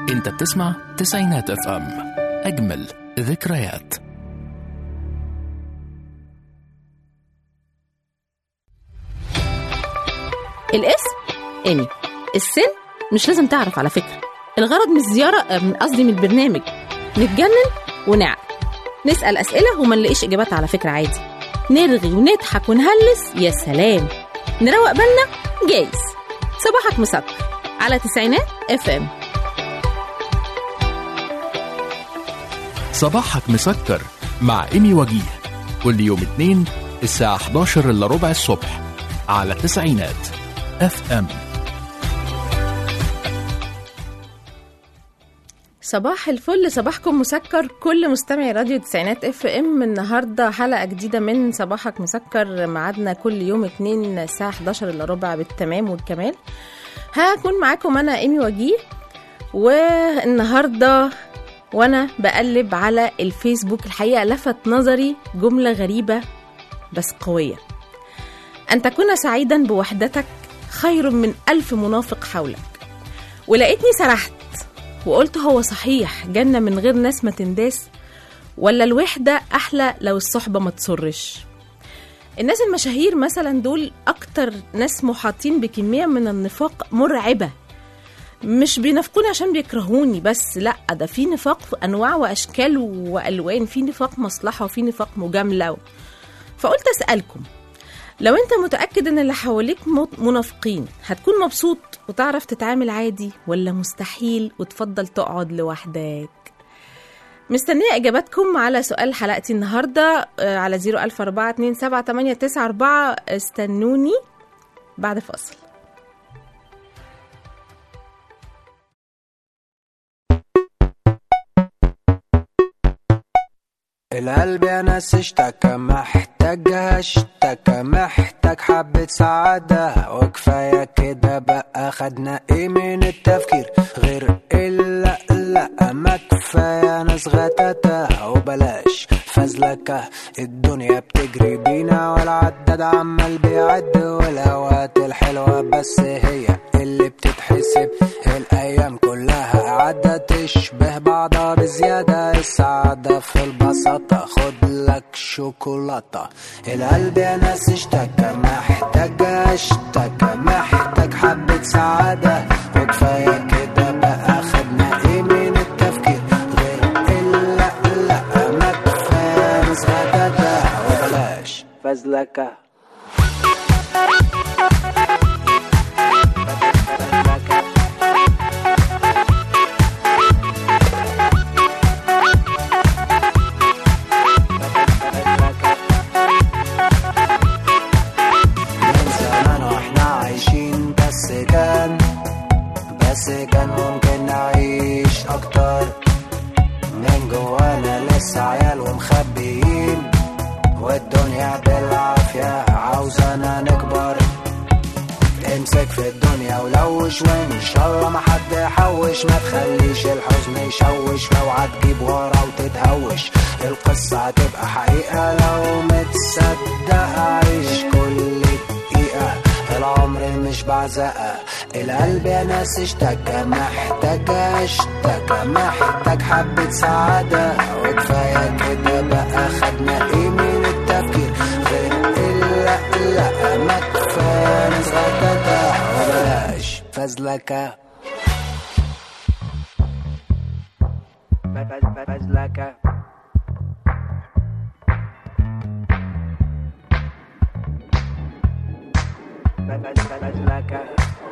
انت بتسمع تسعينات اف ام اجمل ذكريات الاسم ايمي السن مش لازم تعرف على فكرة الغرض من الزيارة آه، من قصدي من البرنامج نتجنن ونعقل نسأل أسئلة وما نلاقيش إجابات على فكرة عادي نرغي ونضحك ونهلس يا سلام نروق بالنا جايز صباحك مسكر على تسعينات اف ام صباحك مسكر مع ايمي وجيه كل يوم اثنين الساعة 11 الا ربع الصبح على تسعينات اف ام صباح الفل صباحكم مسكر كل مستمعي راديو تسعينات اف ام النهارده حلقه جديده من صباحك مسكر ميعادنا كل يوم اتنين الساعه 11 الا ربع بالتمام والكمال هكون معاكم انا ايمي وجيه والنهارده وانا بقلب على الفيسبوك الحقيقه لفت نظري جمله غريبه بس قويه ان تكون سعيدا بوحدتك خير من الف منافق حولك ولقيتني سرحت وقلت هو صحيح جنة من غير ناس ما تنداس ولا الوحدة أحلى لو الصحبة ما تسرش الناس المشاهير مثلا دول أكتر ناس محاطين بكمية من النفاق مرعبة مش بينافقوني عشان بيكرهوني بس لا ده في نفاق في أنواع وأشكال وألوان في نفاق مصلحة وفي نفاق مجاملة فقلت أسألكم لو انت متأكد ان اللي حواليك مت- منافقين هتكون مبسوط وتعرف تتعامل عادي ولا مستحيل وتفضل تقعد لوحدك مستنية إجاباتكم على سؤال حلقتي النهاردة آه، على 004278994 استنوني بعد فاصل القلب يا ناس اشتكى محتاج اشتكى محتاج حبة سعادة وكفاية كده بقى خدنا ايه من التفكير غير الا لا ما كفاية ناس غتاتة وبلاش فزلكة الدنيا بتجري بينا والعداد عمال بيعد والاوقات الحلوة بس هي اللي بتتحسب الايام كلها عادة تشبه بعضها بزيادة السعادة في البساطة خد لك شوكولاتة القلب يا ناس اشتكى محتاج اشتكى محتاج حبة سعادة وكفاية كده بقى خدنا ايه من التفكير غير الا لا ما كفاية ناس غداتة وبلاش فزلكة من زمان واحنا عايشين بس كان بس كان ممكن نعيش اكتر من جوانا لسه عيال ومخبيين والدنيا بالعافية عاوزانا نكبر امسك في الدنيا ولوش وان شاء الله ما حد يحوش ما تخليش الحزن يشوش اوعى تجيب ورا وتتهوش القصة هتبقى حقيقة لو متصدق عيش كل دقيقة العمر مش بعزقة القلب يا ناس اشتكى محتاج اشتكى محتاج حبة سعادة وكفاية كده بقى خدنا ايه من التفكير غير الا لا ما كفاية ناس غداتة وبلاش فزلكة فزلكة فزلكة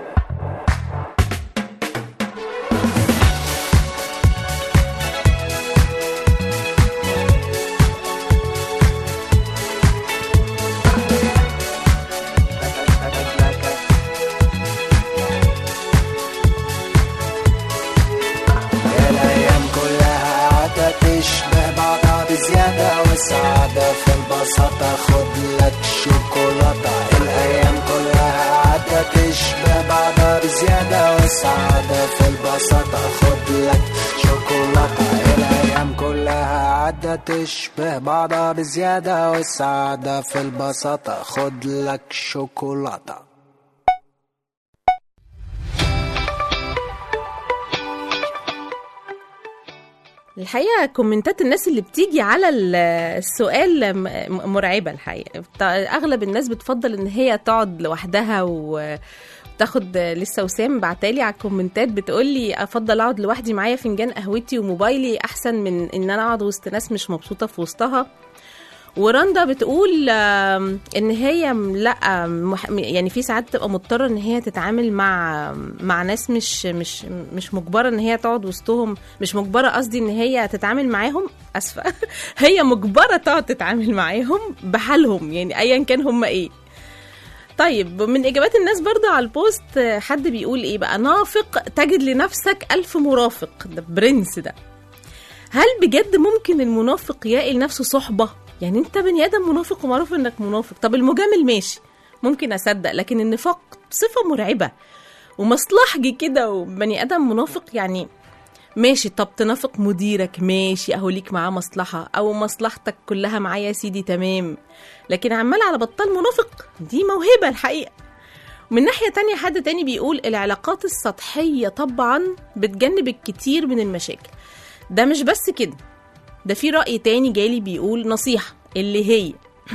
الأيام كلها قاعدة تشبه بعضها بزيادة والسعادة في البساطة خد لك شوكولاتة الأيام كلها قاعدة تشبه بعضها بزيادة والسعادة في البساطة خد لك شوكولاتة الأيام كلها قاعدة تشبه بعضها بزيادة والسعادة في البساطة خد لك شوكولاتة الحقيقه كومنتات الناس اللي بتيجي على ال- السؤال م- م- مرعبه الحقيقه بت- اغلب الناس بتفضل ان هي تقعد لوحدها و تاخد لسه وسام بعتالي على الكومنتات بتقول لي افضل اقعد لوحدي معايا فنجان قهوتي وموبايلي احسن من ان انا اقعد وسط ناس مش مبسوطه في وسطها ورندا بتقول آم، ان هي م- لا مح- يعني في ساعات تبقى مضطره ان هي تتعامل مع مع ناس مش مش مش مجبره ان هي تقعد وسطهم مش مجبره قصدي ان هي تتعامل معاهم اسفه هي مجبره تقعد تتعامل معاهم بحالهم يعني ايا كان هم ايه طيب من اجابات الناس برضه على البوست آه، حد بيقول ايه بقى نافق تجد لنفسك الف مرافق ده برنس ده هل بجد ممكن المنافق يلاقي لنفسه صحبة؟ يعني انت بني ادم منافق ومعروف انك منافق، طب المجامل ماشي ممكن اصدق لكن النفاق صفة مرعبة ومصلحجي كده وبني ادم منافق يعني ماشي طب تنافق مديرك ماشي اهو ليك معاه مصلحة او مصلحتك كلها معاه يا سيدي تمام لكن عمال على بطال منافق دي موهبة الحقيقة من ناحية تانية حد تاني بيقول العلاقات السطحية طبعا بتجنب الكتير من المشاكل ده مش بس كده ده في رأي تاني جالي بيقول نصيحة اللي هي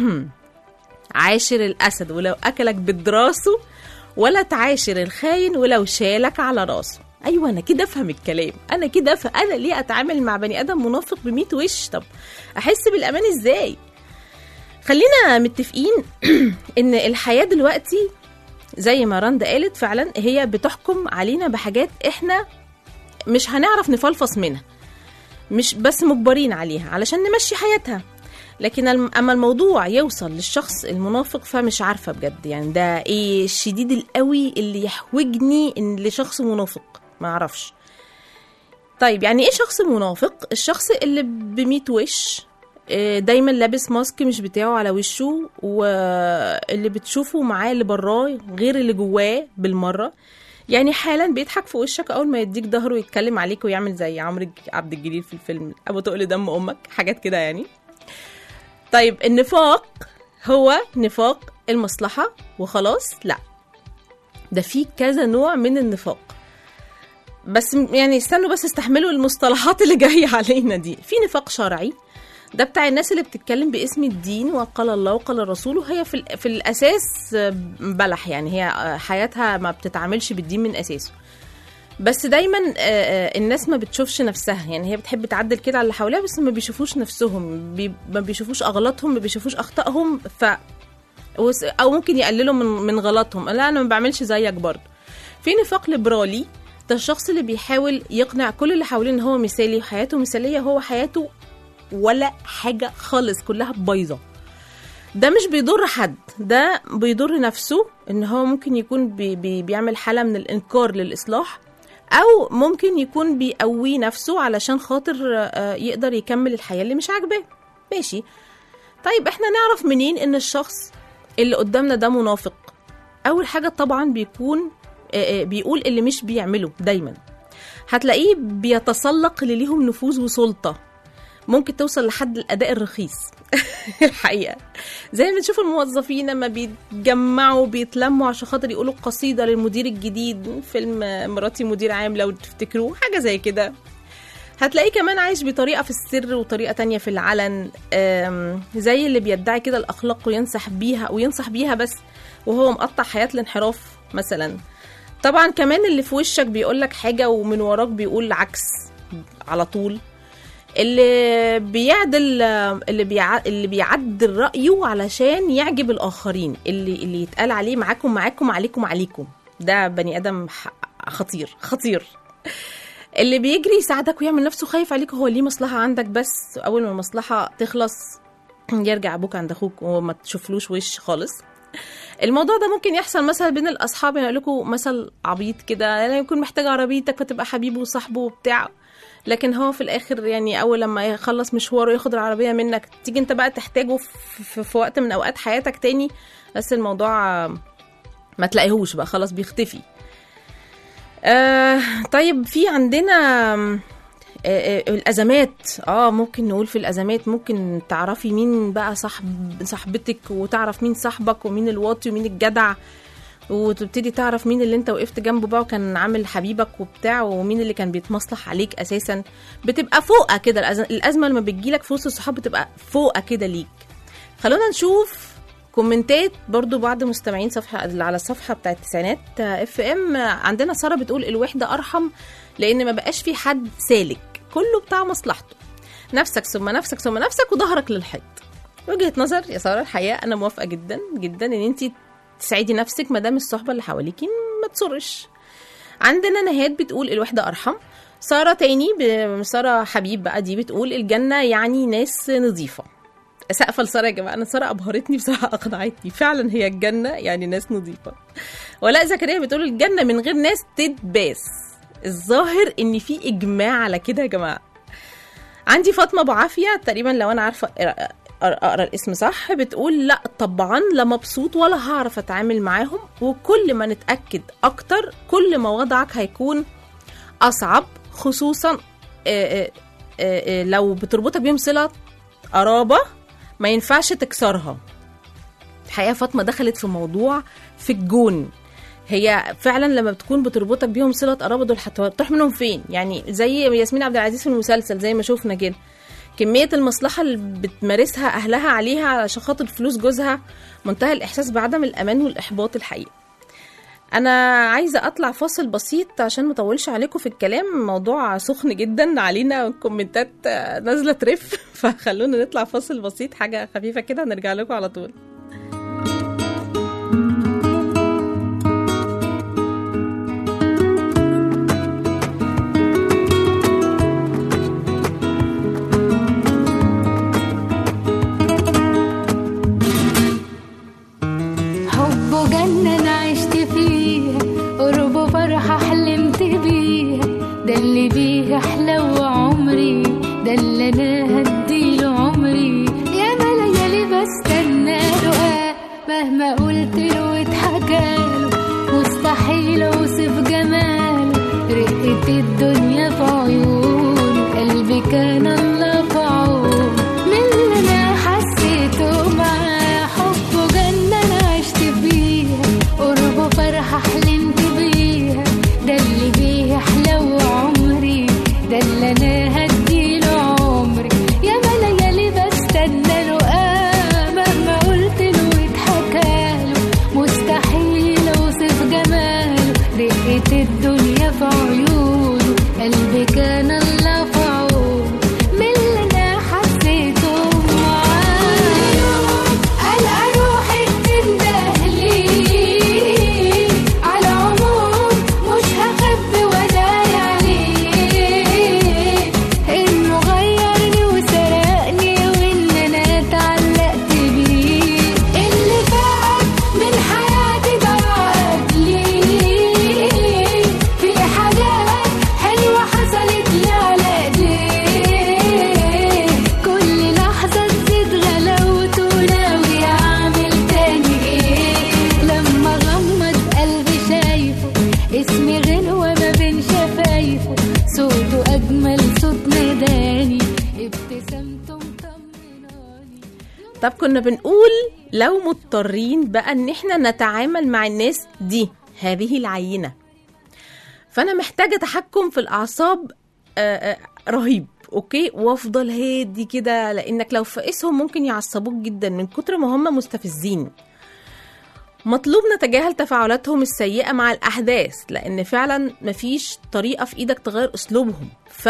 عاشر الأسد ولو أكلك بدراسه ولا تعاشر الخاين ولو شالك على راسه ايوه انا كده افهم الكلام انا كده افهم انا ليه اتعامل مع بني ادم منافق ب وش طب احس بالامان ازاي خلينا متفقين ان الحياه دلوقتي زي ما رندا قالت فعلا هي بتحكم علينا بحاجات احنا مش هنعرف نفلفص منها مش بس مجبرين عليها علشان نمشي حياتها لكن الم- اما الموضوع يوصل للشخص المنافق فمش عارفه بجد يعني ده ايه الشديد القوي اللي يحوجني ان لشخص منافق ما اعرفش طيب يعني ايه شخص منافق الشخص اللي بميت وش آه، دايما لابس ماسك مش بتاعه على وشه واللي بتشوفه معاه اللي براه غير اللي جواه بالمره يعني حالا بيضحك في وشك اول ما يديك ظهره ويتكلم عليك ويعمل زي عمرو عبد الجليل في الفيلم ابو تقل دم امك حاجات كده يعني طيب النفاق هو نفاق المصلحة وخلاص لا ده في كذا نوع من النفاق بس م- يعني استنوا بس استحملوا المصطلحات اللي جاية علينا دي في نفاق شرعي ده بتاع الناس اللي بتتكلم باسم الدين وقال الله وقال الرسول وهي في, ال- في الأساس آه، بلح يعني هي آه، حياتها ما بتتعاملش بالدين من أساسه بس دايما آه، آه، الناس ما بتشوفش نفسها يعني هي بتحب تعدل كده على اللي حواليها بس ما بيشوفوش نفسهم بي ما بيشوفوش اغلاطهم ما بيشوفوش اخطائهم ف وس- او ممكن يقللوا من من غلطهم لا انا ما بعملش زيك برضه في نفاق ليبرالي ده الشخص اللي بيحاول يقنع كل اللي حواليه ان هو مثالي وحياته مثاليه هو حياته ولا حاجه خالص كلها بايظه ده مش بيضر حد ده بيضر نفسه ان هو ممكن يكون بي بي بيعمل حاله من الانكار للاصلاح او ممكن يكون بيقوي نفسه علشان خاطر آه، يقدر يكمل الحياه اللي مش عاجباه ماشي طيب احنا نعرف منين ان الشخص اللي قدامنا ده منافق اول حاجه طبعا بيكون آه، آه، بيقول اللي مش بيعمله دايما هتلاقيه بيتسلق اللي ليهم نفوذ وسلطه ممكن توصل لحد الاداء الرخيص الحقيقه زي ما بنشوف الموظفين لما بيتجمعوا بيتلموا عشان خاطر يقولوا قصيده للمدير الجديد فيلم مراتي مدير عام لو تفتكروه حاجه زي كده هتلاقيه كمان عايش بطريقه في السر وطريقه تانية في العلن آم، زي اللي بيدعي كده الاخلاق وينصح بيها وينصح بيها بس وهو مقطع حياه الانحراف مثلا طبعا كمان اللي في وشك بيقولك حاجه ومن وراك بيقول عكس على طول اللي بيعدل اللي بيع... اللي بيعدل رايه علشان يعجب الاخرين اللي اللي يتقال عليه معاكم معاكم عليكم عليكم ده بني ادم ح- خطير خطير اللي بيجري يساعدك ويعمل نفسه خايف عليك هو ليه مصلحه عندك بس اول ما المصلحه تخلص يرجع ابوك عند اخوك وما تشوفلوش وش خالص الموضوع ده ممكن يحصل مثلا بين الاصحاب يعني اقول لكم مثل عبيط كده يعني يكون محتاج عربيتك فتبقى حبيبه وصاحبه وبتاع لكن هو في الاخر يعني اول لما يخلص مشواره ياخد العربيه منك تيجي انت بقى تحتاجه في, في, في وقت من اوقات حياتك تاني بس الموضوع آه، ما تلاقيهوش بقى خلاص بيختفي آه طيب في عندنا آم، آه، آه، الازمات اه ممكن نقول في الازمات ممكن تعرفي مين بقى صاحب صاحبتك وتعرف مين صاحبك ومين الواطي ومين الجدع وتبتدي تعرف مين اللي انت وقفت جنبه بقى وكان عامل حبيبك وبتاع ومين اللي كان بيتمصلح عليك اساسا بتبقى فوقه كده الأز- الازمه لما بتجيلك في وسط الصحاب بتبقى فوقه كده ليك خلونا نشوف كومنتات برضو بعض مستمعين صفحة اللي على الصفحة بتاعت التسعينات اف ام عندنا سارة بتقول الوحدة أرحم لأن ما بقاش في حد سالك كله بتاع مصلحته نفسك ثم نفسك ثم نفسك وظهرك للحيط وجهة نظر يا سارة الحقيقة أنا موافقة جدا جدا إن أنت تسعدي نفسك ما دام الصحبة اللي حواليكي ما تسرش عندنا نهاد بتقول الوحدة أرحم سارة تاني ب- سارة حبيب بقى دي بتقول الجنة يعني ناس نظيفة سقفة لسارة يا جماعة أنا سارة أبهرتني بصراحة أقنعتني فعلا هي الجنة يعني ناس نظيفة ولاء زكريا بتقول الجنة من غير ناس تتباس الظاهر إن في إجماع على كده يا جماعة عندي فاطمة أبو عافية تقريبا لو أنا عارفة أقرأ- أقرأ الاسم صح بتقول لا طبعا لا مبسوط ولا هعرف أتعامل معاهم وكل ما نتأكد أكتر كل ما وضعك هيكون أصعب خصوصا آه، آه، آه، آه، لو بتربطك بيهم صلة قرابة ما ينفعش تكسرها الحقيقة فاطمة دخلت في موضوع في الجون هي فعلا لما بتكون بتربطك بيهم صلة قرابة دول حتى بتروح منهم فين يعني زي ياسمين عبد العزيز في المسلسل زي ما شفنا كده كمية المصلحة اللي بتمارسها أهلها عليها علشان خاطر فلوس جوزها منتهى الإحساس بعدم الأمان والإحباط الحقيقي أنا عايزة أطلع فاصل بسيط عشان مطولش عليكم في الكلام موضوع سخن جدا علينا كومنتات آه، نازلة ترف فخلونا نطلع فاصل بسيط حاجة خفيفة كده نرجع لكم على طول حبه جنة أنا عشت فيها قربه فرحة حلمت بيها ده اللي بيه أحلى عمري ده اللي أنا هديله عمري يا ما ليالي بستنى له آه مهما قلت له واتحكاله مستحيل أوصف جماله رقة الدنيا في عيونه قلبي كان الله في عونه من اللي أنا حسيته معاه حبه جنة أنا عشت فيها قربه فرحة حلمت بيها ده اللي بيه أحلى عمري ده اللي أنا هديله عمري يا ما ليالي بستنى له آه مهما قلت له واتحكاله مستحيل أوصف جماله رقة الدنيا في عيونه قلبي كان الله في عونه من اللي أنا حسيته معاه ألقى روحي بتندهلي على عمود مش هخبي وداي عليه إنه غيرني وسرقني وإن أنا اتعلقت بيه اللي فات من حياتي ضاعت لي في حاجات حلوة حصلت لي على ايديه كل لحظة تزيد غلاوته ناوي أعمل تاني إيه لما غمض قلبي شايفه اسمي غنوة ما بين شفايفه صوته أجمل صوت ناداني ابتسامته مطمناني طب كنا بنقول لو مضطرين بقى ان احنا نتعامل مع الناس دي هذه العينة فانا محتاجة تحكم في الاعصاب آه، آه، رهيب اوكي وافضل هادي كده لانك لو فقسهم ممكن يعصبوك جدا من كتر ما هم مستفزين مطلوب نتجاهل تفاعلاتهم السيئة مع الأحداث لأن فعلا مفيش طريقة في إيدك تغير أسلوبهم ف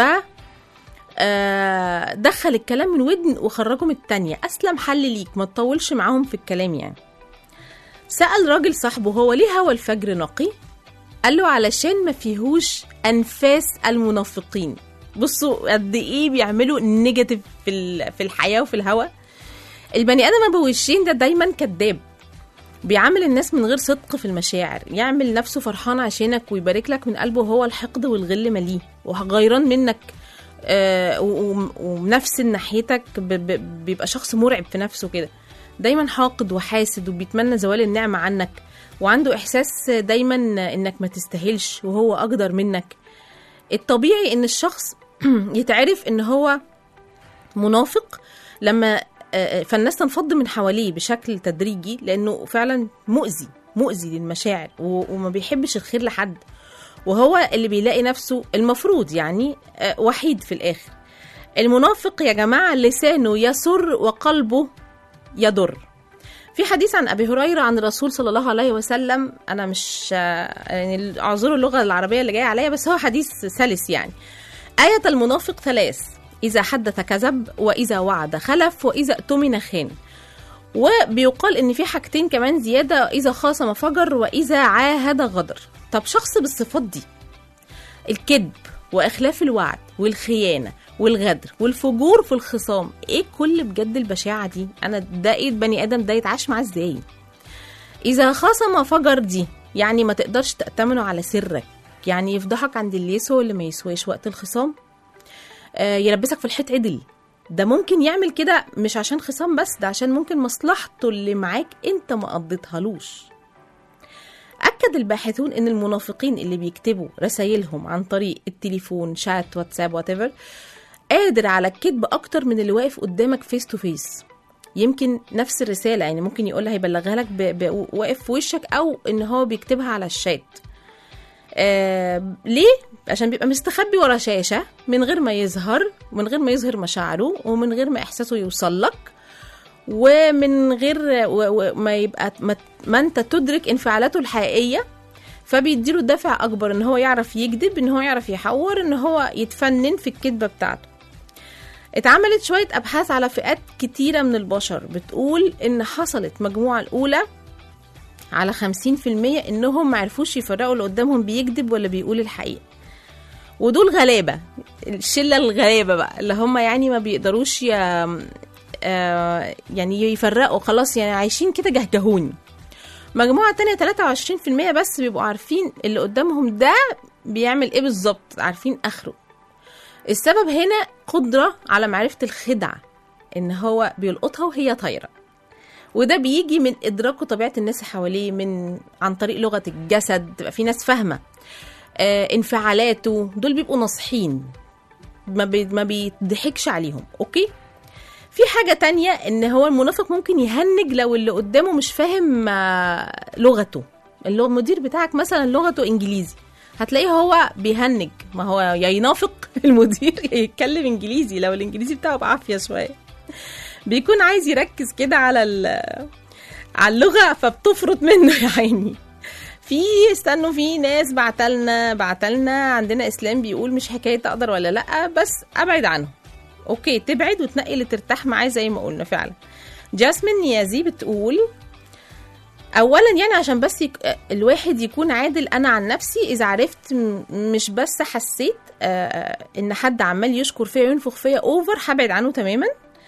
آه، دخل الكلام من ودن وخرجه من التانية أسلم حل ليك ما تطولش معاهم في الكلام يعني سأل راجل صاحبه هو ليه هوا الفجر نقي قال له علشان ما فيهوش أنفاس المنافقين بصوا قد إيه بيعملوا نيجاتيف في ال- في الحياة وفي الهوا البني آدم أبو وشين ده دايما كذاب بيعامل الناس من غير صدق في المشاعر يعمل نفسه فرحان عشانك ويبارك لك من قلبه هو الحقد والغل مليه وغيران منك آه، و- و- ونفس ناحيتك ب- ب- بيبقى شخص مرعب في نفسه كده دايما حاقد وحاسد وبيتمنى زوال النعمة عنك وعنده إحساس دايما إنك ما تستاهلش وهو أقدر منك الطبيعي إن الشخص يتعرف إن هو منافق لما آه، آه، فالناس تنفض من حواليه بشكل تدريجي لانه فعلا مؤذي مؤذي للمشاعر و- وما بيحبش الخير لحد وهو اللي بيلاقي نفسه المفروض يعني آه، وحيد في الآخر المنافق يا جماعة لسانه يسر وقلبه يضر في حديث عن ابي هريره عن الرسول صلى الله عليه وسلم انا مش آه، يعني اعذروا اللغه العربيه اللي جايه عليا بس هو حديث سلس يعني آية المنافق ثلاث إذا حدث كذب وإذا وعد خلف وإذا اؤتمن خان وبيقال إن في حاجتين كمان زيادة إذا خاصم فجر وإذا عاهد غدر طب شخص بالصفات دي الكذب وإخلاف الوعد والخيانة والغدر والفجور في الخصام ايه كل بجد البشاعة دي انا ده ايه بني ادم ده يتعاش معاه ازاي اذا خصم فجر دي يعني ما تقدرش تأتمنه على سرك يعني يفضحك عند اللي يسوى اللي ما يسواش وقت الخصام آه يلبسك في الحيط عدل ده ممكن يعمل كده مش عشان خصام بس ده عشان ممكن مصلحته اللي معاك انت ما قضيتهالوش أكد الباحثون إن المنافقين اللي بيكتبوا رسايلهم عن طريق التليفون شات واتساب واتيفر قادر على الكذب أكتر من اللي واقف قدامك فيس تو فيس يمكن نفس الرسالة يعني ممكن يقولها يبلغها لك ب... ب... واقف في وشك أو إن هو بيكتبها على الشات آه ليه؟ عشان بيبقى مستخبي ورا شاشة من غير ما يظهر ومن غير ما يظهر مشاعره ومن غير ما إحساسه يوصل لك ومن غير و- وما يبقى ما, ما انت تدرك انفعالاته الحقيقيه فبيديله دافع اكبر ان هو يعرف يكذب ان هو يعرف يحور ان هو يتفنن في الكذبه بتاعته اتعملت شويه ابحاث على فئات كتيره من البشر بتقول ان حصلت مجموعه الاولى على 50% انهم معرفوش يفرقوا اللي قدامهم بيكذب ولا بيقول الحقيقه ودول غلابه الشله الغلابه بقى اللي هم يعني ما بيقدروش ي... آه، يعني يفرقوا خلاص يعني عايشين كده جهجهوني مجموعة تانية 23% بس بيبقوا عارفين اللي قدامهم ده بيعمل ايه بالظبط عارفين اخره السبب هنا قدرة على معرفة الخدعة ان هو بيلقطها وهي طايرة وده بيجي من ادراكه طبيعة الناس اللي حواليه من عن طريق لغة الجسد تبقى في ناس فاهمة آه انفعالاته دول بيبقوا ناصحين ما, بي ما بيضحكش عليهم اوكي في حاجة تانية ان هو المنافق ممكن يهنج لو اللي قدامه مش فاهم آه، لغته اللي هو المدير بتاعك مثلا لغته انجليزي هتلاقيه هو بيهنج ما هو يا ينافق المدير يا يتكلم انجليزي لو الانجليزي بتاعه بعافية شوية بيكون عايز يركز كده على ال- على اللغة فبتفرط منه يا عيني في استنوا في ناس بعتلنا بعتلنا عندنا اسلام بيقول مش حكايه اقدر ولا لا بس ابعد عنهم اوكي تبعد وتنقي اللي ترتاح معاه زي ما قلنا فعلا جاسمين نيازي بتقول اولا يعني عشان بس يك... الواحد يكون عادل انا عن نفسي اذا عرفت م- مش بس حسيت آه ان حد عمال يشكر فيا وينفخ فيا اوفر هبعد عنه تماما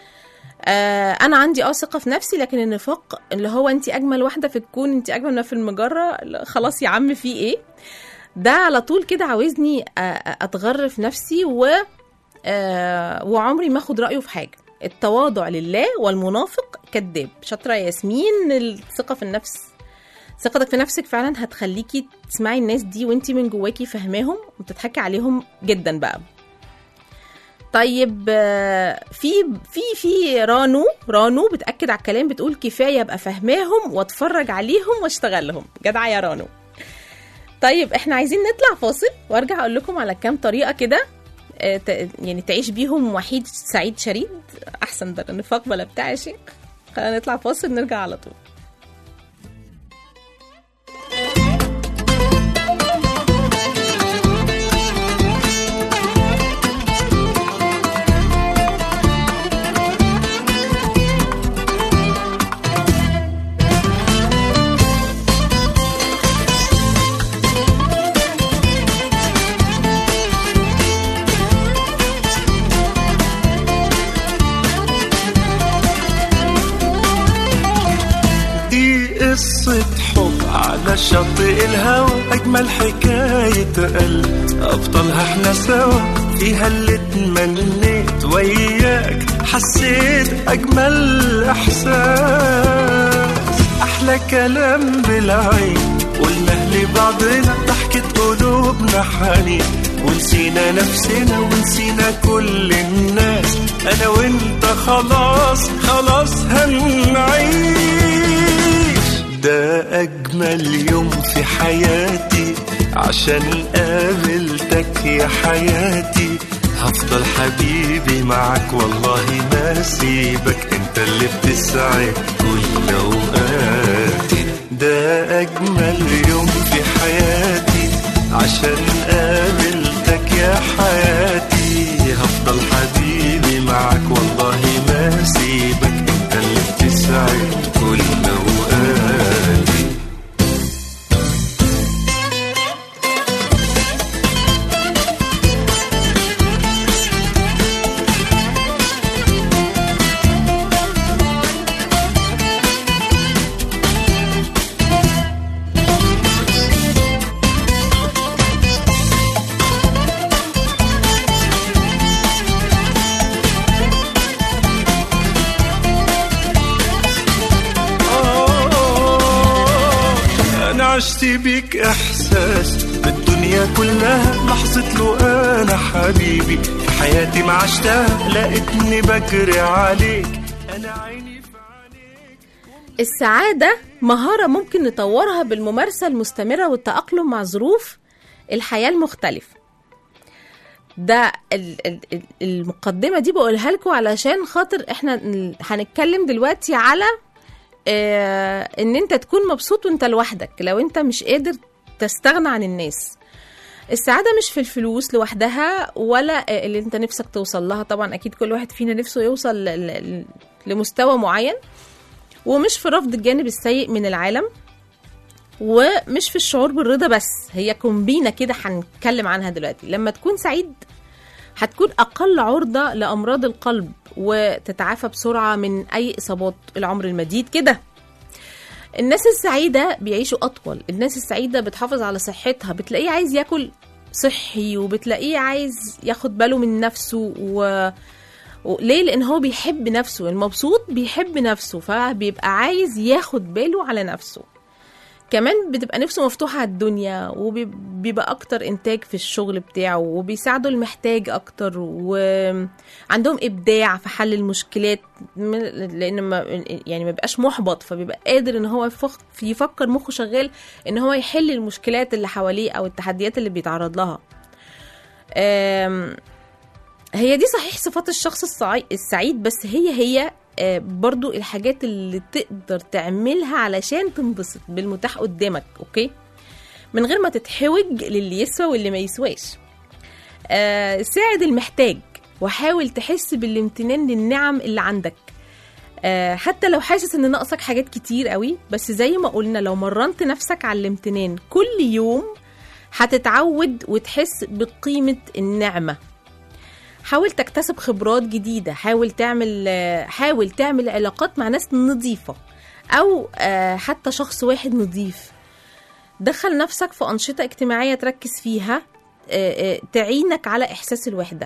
آه انا عندي اه ثقه في نفسي لكن النفاق اللي هو انت اجمل واحده في الكون انت اجمل ما في المجره لا، خلاص يا عم في ايه ده على طول كده عاوزني آه، آه، اتغر في نفسي و آه، وعمري ما اخد رايه في حاجه التواضع لله والمنافق كذاب شاطره يا ياسمين الثقه في النفس ثقتك في نفسك فعلا هتخليكي تسمعي الناس دي وانتي من جواكي فاهماهم وتضحكي عليهم جدا بقى طيب آه، في في في رانو رانو بتاكد على الكلام بتقول كفايه ابقى فاهماهم واتفرج عليهم واشتغلهم جدعه يا رانو طيب احنا عايزين نطلع فاصل وارجع اقول لكم على كام طريقه كده آه، ت- يعني تعيش بيهم وحيد سعيد شريد احسن ده النفاق بلا بتاع يا شيخ خلينا نطلع فاصل نرجع على طول دي قصة حب على شاطئ الهوى أجمل حكاية قلب أبطالها احنا سوا فيها اللي اتمنيت وياك حسيت أجمل إحساس أحلى كلام بالعين قلنا لبعضنا ضحكة قلوبنا حنين ونسينا نفسنا ونسينا كل الناس أنا وأنت خلاص خلاص هنعيش ده أجمل يوم في حياتي عشان قابلتك يا حياتي هفضل حبيبي معك والله ما سيبك انت اللي بتسعد كل اوقاتي ده اجمل يوم في حياتي عشان قابلتك يا حياتي هفضل حبيبي معك والله ما سيبك انت اللي بتسعد كل اوقاتي أنا عشت بيك إحساس بالدنيا كلها لحظة له أنا حبيبي في حياتي ما عشتها لقيتني بجري عليك أنا عيني في عينيك السعادة مهارة ممكن نطورها بالممارسة المستمرة والتأقلم مع ظروف الحياة المختلفة ده ال- ال- ال- المقدمة دي بقولها لكم علشان خاطر احنا ن- هنتكلم دلوقتي على اه ان انت تكون مبسوط وانت لوحدك لو انت مش قادر تستغنى عن الناس السعادة مش في الفلوس لوحدها ولا آه، اللي انت نفسك توصل لها طبعا اكيد كل واحد فينا نفسه يوصل ل- ل- لمستوى معين ومش في رفض الجانب السيء من العالم ومش في الشعور بالرضا بس هي كومبينة كده هنتكلم عنها دلوقتي لما تكون سعيد هتكون أقل عرضة لأمراض القلب وتتعافى بسرعة من أي إصابات العمر المديد كده الناس السعيدة بيعيشوا أطول الناس السعيدة بتحافظ على صحتها بتلاقيه عايز ياكل صحي وبتلاقيه عايز ياخد باله من نفسه و... و- ليه لان هو بيحب نفسه المبسوط بيحب نفسه فبيبقى عايز ياخد باله على نفسه كمان بتبقى نفسه مفتوحة على الدنيا وبيبقى أكتر إنتاج في الشغل بتاعه وبيساعدوا المحتاج أكتر وعندهم إبداع في حل المشكلات م- لأن ما يعني ما بيبقاش محبط فبيبقى قادر إن هو يفك- يفكر مخه شغال إن هو يحل المشكلات اللي حواليه أو التحديات اللي بيتعرض لها أم، هي دي صحيح صفات الشخص السعي- السعيد بس هي هي آه، برضو الحاجات اللي تقدر تعملها علشان تنبسط بالمتاح قدامك اوكي من غير ما تتحوج للي يسوى واللي ما يسواش آه، ساعد المحتاج وحاول تحس بالامتنان للنعم اللي عندك آه، حتى لو حاسس ان ناقصك حاجات كتير قوي بس زي ما قلنا لو مرنت نفسك على الامتنان كل يوم هتتعود وتحس بقيمة النعمة حاول تكتسب خبرات جديدة حاول تعمل آه، حاول تعمل علاقات مع ناس نظيفة أو آه، حتى شخص واحد نظيف دخل نفسك في أنشطة اجتماعية تركز فيها آه، آه، تعينك على إحساس الوحدة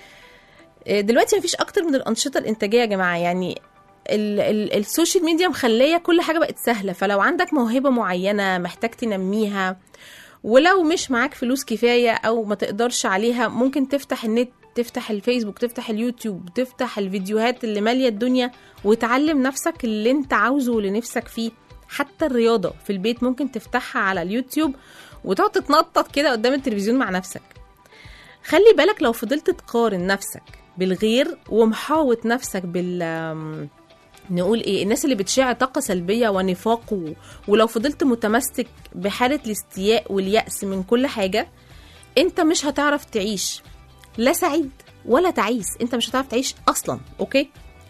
آه، دلوقتي مفيش أكتر من الأنشطة الإنتاجية يا جماعة يعني ال ال السوشيال ميديا مخلية كل حاجة بقت سهلة فلو عندك موهبة معينة محتاج تنميها ولو مش معاك فلوس كفاية أو ما تقدرش عليها ممكن تفتح النت تفتح الفيسبوك تفتح اليوتيوب تفتح الفيديوهات اللي مالية الدنيا وتعلم نفسك اللي انت عاوزه واللي نفسك فيه حتى الرياضة في البيت ممكن تفتحها على اليوتيوب وتقعد تتنطط كده قدام التلفزيون مع نفسك خلي بالك لو فضلت تقارن نفسك بالغير ومحاوط نفسك بال آم، نقول ايه الناس اللي بتشع طاقه سلبيه ونفاق و... ولو فضلت متمسك بحاله الاستياء واليأس من كل حاجه انت مش هتعرف تعيش لا سعيد ولا تعيس انت مش هتعرف تعيش اصلا اوكي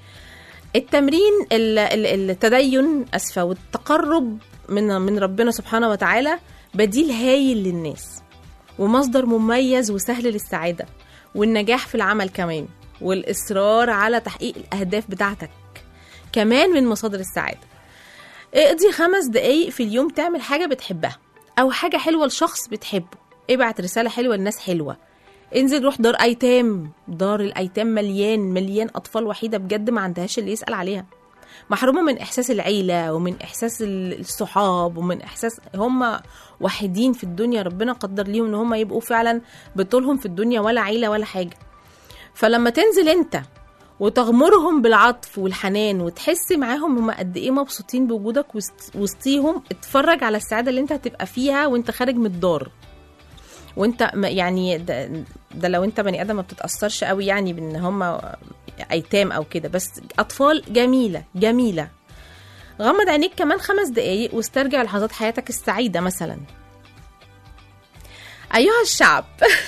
التمرين ال- ال- التدين اسفه والتقرب من من ربنا سبحانه وتعالى بديل هايل للناس ومصدر مميز وسهل للسعاده والنجاح في العمل كمان والاصرار على تحقيق الاهداف بتاعتك كمان من مصادر السعاده اقضي خمس دقايق في اليوم تعمل حاجه بتحبها او حاجه حلوه لشخص بتحبه ابعت رساله حلوه لناس حلوه انزل روح دار ايتام دار الايتام مليان مليان اطفال وحيده بجد ما عندهاش اللي يسال عليها محرومه من احساس العيله ومن احساس ال- الصحاب ومن احساس هم وحيدين في الدنيا ربنا قدر ليهم ان هم يبقوا فعلا بطولهم في الدنيا ولا عيله ولا حاجه فلما تنزل انت وتغمرهم بالعطف والحنان وتحس معاهم هم قد ايه مبسوطين بوجودك وسط- وسطيهم اتفرج على السعاده اللي انت هتبقى فيها وانت خارج من الدار وانت ما- يعني ده, ده لو انت بني ادم ما بتتاثرش قوي يعني بان هم ايتام او كده بس اطفال جميله جميله غمض عينيك كمان خمس دقايق واسترجع لحظات حياتك السعيده مثلا ايها الشعب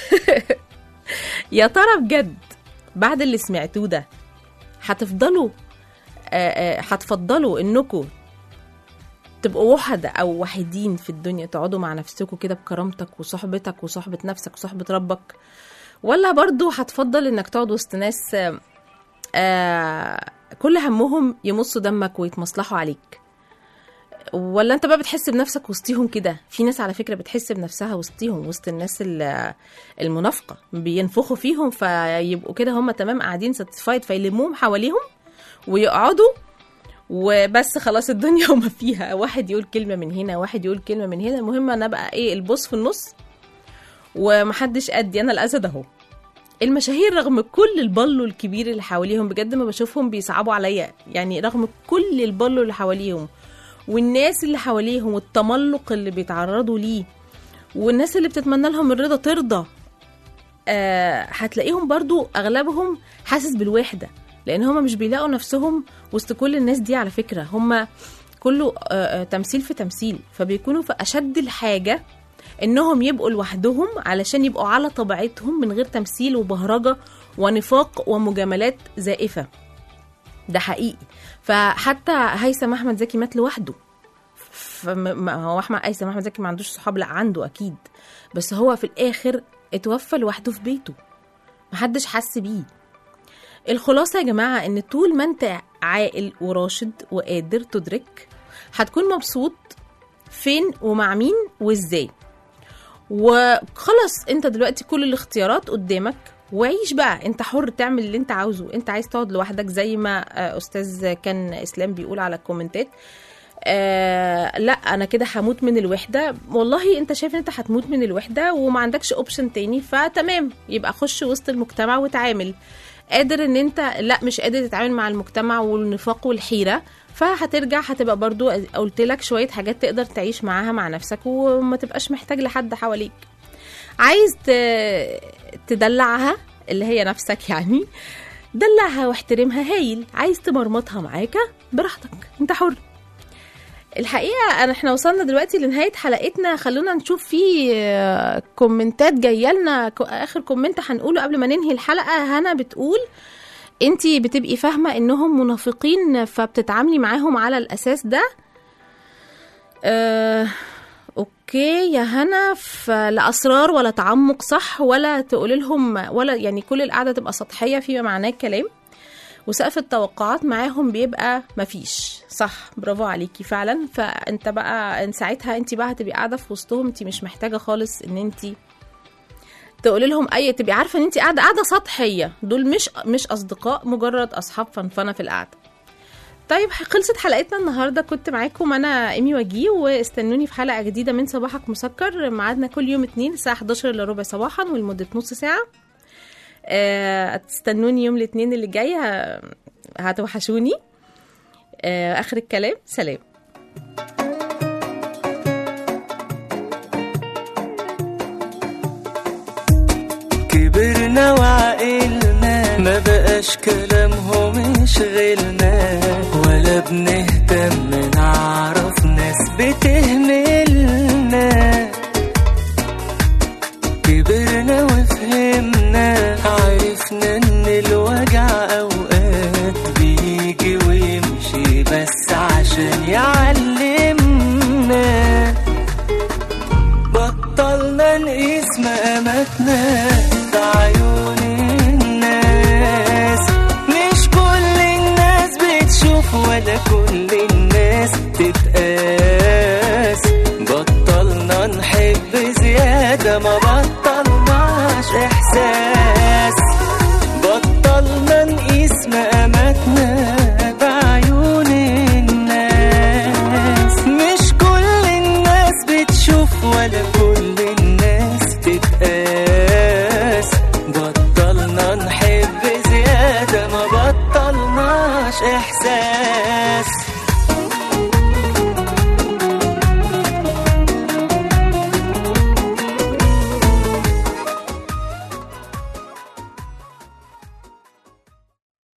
يا ترى بجد بعد اللي سمعتوه ده هتفضلوا آه، آه، هتفضلوا انكم تبقوا وحدة أو وحيدين في الدنيا تقعدوا مع نفسكم كده بكرامتك وصحبتك وصحبة نفسك وصحبة ربك ولا برضو هتفضل إنك تقعد وسط ناس آه، آه، كل همهم يمصوا دمك ويتمصلحوا عليك ولا انت بقى بتحس بنفسك وسطيهم كده في ناس على فكره بتحس بنفسها وسطيهم وسط الناس ال- المنافقه بينفخوا فيهم فيبقوا كده هم تمام قاعدين ساتسفايد فيلموهم حواليهم ويقعدوا وبس خلاص الدنيا وما فيها واحد يقول كلمه من هنا واحد يقول كلمه من هنا المهم انا بقى ايه البوس في النص ومحدش قدي انا الاسد اهو المشاهير رغم كل البلو الكبير اللي حواليهم بجد ما بشوفهم بيصعبوا عليا يعني رغم كل البلو اللي حواليهم والناس اللي حواليهم والتملق اللي بيتعرضوا ليه والناس اللي بتتمنى لهم الرضا ترضى آه هتلاقيهم برضو اغلبهم حاسس بالوحده لان هم مش بيلاقوا نفسهم وسط كل الناس دي على فكره هم كله آه آه تمثيل في تمثيل فبيكونوا في اشد الحاجه انهم يبقوا لوحدهم علشان يبقوا على طبيعتهم من غير تمثيل وبهرجه ونفاق ومجاملات زائفه ده حقيقي فحتى هيثم احمد زكي مات لوحده فما هو احمد هيثم احمد زكي ما عندوش صحاب لا عنده اكيد بس هو في الاخر اتوفى لوحده في بيته محدش حس بيه الخلاصة يا جماعة ان طول ما انت عاقل وراشد وقادر تدرك هتكون مبسوط فين ومع مين وازاي وخلاص انت دلوقتي كل الاختيارات قدامك وعيش بقى انت حر تعمل اللي انت عاوزه انت عايز تقعد لوحدك زي ما آه، استاذ كان اسلام بيقول على الكومنتات آه لا انا كده هموت من الوحده والله انت شايف ان انت هتموت من الوحده وما عندكش اوبشن تاني فتمام يبقى خش وسط المجتمع وتعامل قادر ان انت لا مش قادر تتعامل مع المجتمع والنفاق والحيره فهترجع هتبقى برضو قلت لك شويه حاجات تقدر تعيش معاها مع نفسك وما تبقاش محتاج لحد حواليك عايز ت- تدلعها اللي هي نفسك يعني دلعها واحترمها هايل عايز تمرمطها معاك براحتك انت حر الحقيقه انا احنا وصلنا دلوقتي لنهايه حلقتنا خلونا نشوف في آه، كومنتات جايه لنا ك- اخر كومنت هنقوله قبل ما ننهي الحلقه هنا بتقول انتي بتبقي فاهمه انهم منافقين فبتتعاملي معاهم على الاساس ده آه اوكي يا هنا فلا اسرار ولا تعمق صح ولا تقول لهم ولا يعني كل القعده تبقى سطحيه فيما معناه الكلام وسقف التوقعات معاهم بيبقى مفيش صح برافو عليكي فعلا فانت بقى ان ساعتها انت بقى هتبقي قاعده في وسطهم انت مش محتاجه خالص ان انت تقولي لهم اي تبقي عارفه ان انت قاعده قاعده سطحيه دول مش مش اصدقاء مجرد اصحاب فنفنه في القعده طيب خلصت حلقتنا النهارده كنت معاكم انا ايمي وجيه واستنوني في حلقه جديده من صباحك مسكر ميعادنا كل يوم اتنين الساعه 11 الا ربع صباحا ولمده نص ساعه آه، تستنوني يوم الاثنين اللي جاي ه- هتوحشوني آه، اخر الكلام سلام كبرنا وعقلنا ما بقاش كلامهم يشغلنا ولا بنهتم نعرف ناس بتهملنا كبرنا وفهمنا عرفنا ان الوجع اوقات بيجي ويمشي بس عشان يعلمنا بطلنا نقيس مقاماتنا بعيون الناس مش كل الناس بتشوف ولا كل الناس تتقاس بطلنا نحب زيادة ما بطلنا